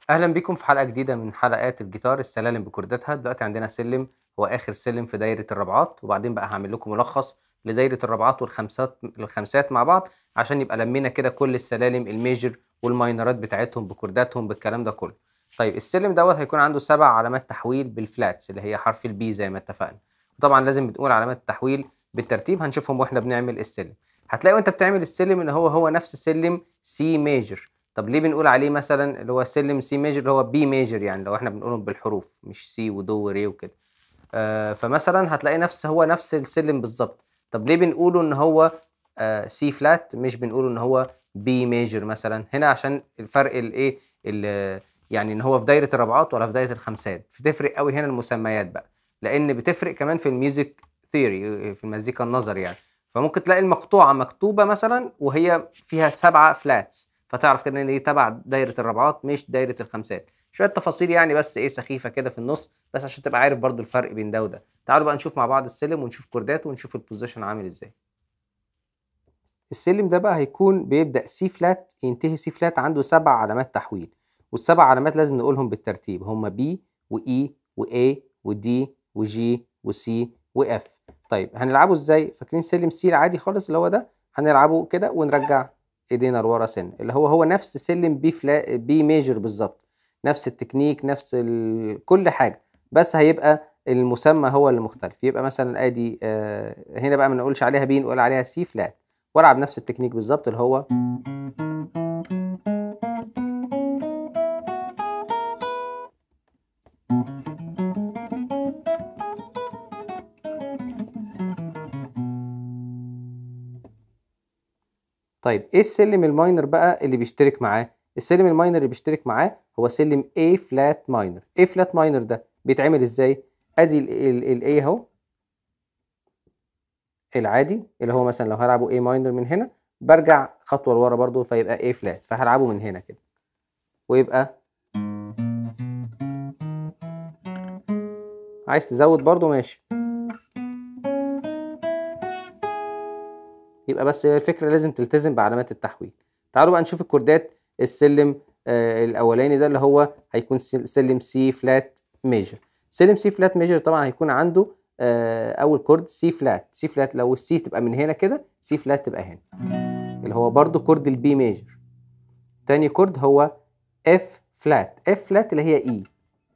اهلا بيكم في حلقه جديده من حلقات الجيتار السلالم بكورداتها دلوقتي عندنا سلم هو اخر سلم في دايره الربعات وبعدين بقى هعمل لكم ملخص لدايره الربعات والخمسات الخمسات مع بعض عشان يبقى لمينا كده كل السلالم الميجر والماينرات بتاعتهم بكورداتهم بالكلام ده كله طيب السلم دوت هيكون عنده سبع علامات تحويل بالفلاتس اللي هي حرف البي زي ما اتفقنا وطبعا لازم بنقول علامات التحويل بالترتيب هنشوفهم واحنا بنعمل السلم هتلاقي وانت بتعمل السلم ان هو هو نفس سلم سي ميجر طب ليه بنقول عليه مثلا اللي هو سلم سي ميجر اللي هو بي ميجر يعني لو احنا بنقولهم بالحروف مش سي ودو وري وكده آه فمثلا هتلاقي نفس هو نفس السلم بالظبط طب ليه بنقوله ان هو آه سي فلات مش بنقوله ان هو بي ميجر مثلا هنا عشان الفرق الايه يعني ان هو في دايره الربعات ولا في دايره الخمسات بتفرق قوي هنا المسميات بقى لان بتفرق كمان في الميوزك ثيوري في المزيكا النظر يعني فممكن تلاقي المقطوعه مكتوبه مثلا وهي فيها سبعه فلاتس فتعرف كده ان دي تبع دايره الربعات مش دايره الخمسات شويه تفاصيل يعني بس ايه سخيفه كده في النص بس عشان تبقى عارف برضو الفرق بين ده وده تعالوا بقى نشوف مع بعض السلم ونشوف كوردات ونشوف البوزيشن عامل ازاي السلم ده بقى هيكون بيبدا سي فلات ينتهي سي فلات عنده سبع علامات تحويل والسبع علامات لازم نقولهم بالترتيب هم بي واي واي ودي وجي وسي واف طيب هنلعبه ازاي فاكرين سلم سي العادي خالص اللي هو ده هنلعبه كده ونرجع ايدينا لورا سن اللي هو هو نفس سلم بي فلا بي ميجر بالظبط نفس التكنيك نفس ال... كل حاجه بس هيبقى المسمى هو اللي مختلف يبقى مثلا ادي آه هنا بقى ما نقولش عليها بي نقول عليها سي فلات والعب نفس التكنيك بالظبط اللي هو طيب ايه السلم الماينر بقى اللي بيشترك معاه السلم الماينر اللي بيشترك معاه هو سلم A فلات ماينر A فلات ماينر ده بيتعمل ازاي ادي ال A اهو العادي اللي هو مثلا لو هلعبه A ماينر من هنا برجع خطوه لورا برضو فيبقى A فلات فهلعبه من هنا كده ويبقى عايز تزود برضو ماشي يبقى بس الفكره لازم تلتزم بعلامات التحويل تعالوا بقى نشوف الكوردات السلم آه الاولاني ده اللي هو هيكون سلم سي فلات ميجر سلم سي فلات ميجر طبعا هيكون عنده آه اول كورد سي فلات سي فلات لو السي تبقى من هنا كده سي فلات تبقى هنا اللي هو برضو كورد البي ميجر تاني كورد هو اف فلات اف فلات اللي هي اي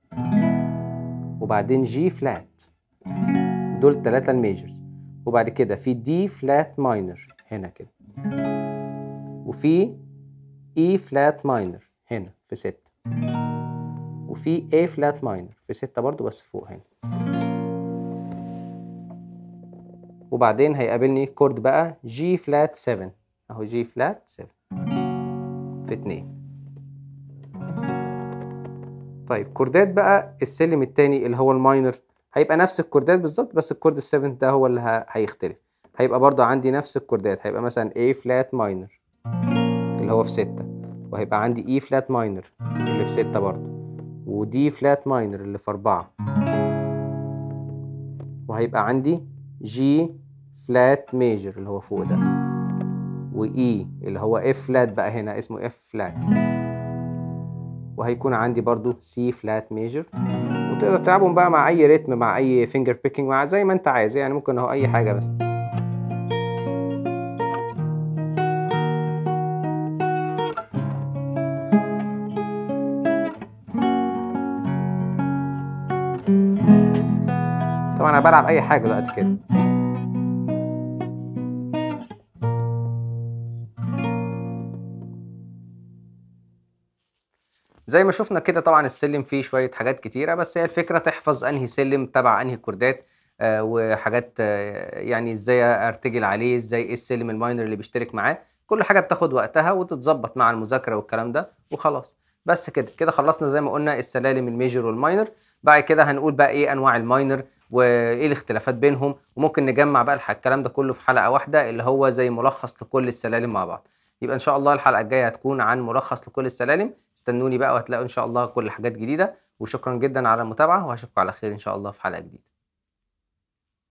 وبعدين جي فلات دول الثلاثه الميجرز وبعد كده في دي فلات ماينر هنا كده وفي اي فلات ماينر هنا في ستة وفي اي فلات ماينر في ستة برضو بس فوق هنا وبعدين هيقابلني كورد بقى جي فلات 7 اهو جي فلات 7 في اتنين طيب كوردات بقى السلم التاني اللي هو الماينر هيبقى نفس الكوردات بالظبط بس الكورد السفنت ده هو اللي هيختلف هيبقى برضو عندي نفس الكوردات هيبقى مثلا A فلات ماينر اللي هو في ستة وهيبقى عندي E فلات ماينر اللي في ستة برضو ودي فلات ماينر اللي في أربعة وهيبقى عندي G فلات ميجر اللي هو فوق ده وإي اللي هو F فلات بقى هنا اسمه F فلات وهيكون عندي برضو C فلات ميجر وتقدر تلعبهم بقى مع اي ريتم مع اي فينجر بيكينج مع زي ما انت عايز يعني ممكن اهو اي حاجه بس طبعا انا بلعب اي حاجه دلوقتي كده زي ما شفنا كده طبعا السلم فيه شويه حاجات كتيره بس هي الفكره تحفظ انهي سلم تبع انهي كوردات آه وحاجات آه يعني ازاي ارتجل عليه ازاي ايه السلم الماينر اللي بيشترك معاه كل حاجه بتاخد وقتها وتتظبط مع المذاكره والكلام ده وخلاص بس كده كده خلصنا زي ما قلنا السلالم الميجر والماينر بعد كده هنقول بقى ايه انواع الماينر وايه الاختلافات بينهم وممكن نجمع بقى الكلام ده كله في حلقه واحده اللي هو زي ملخص لكل السلالم مع بعض يبقى ان شاء الله الحلقه الجايه هتكون عن ملخص لكل السلالم استنوني بقى وهتلاقوا ان شاء الله كل حاجات جديده وشكرا جدا على المتابعه وهشوفكم على خير ان شاء الله في حلقه جديده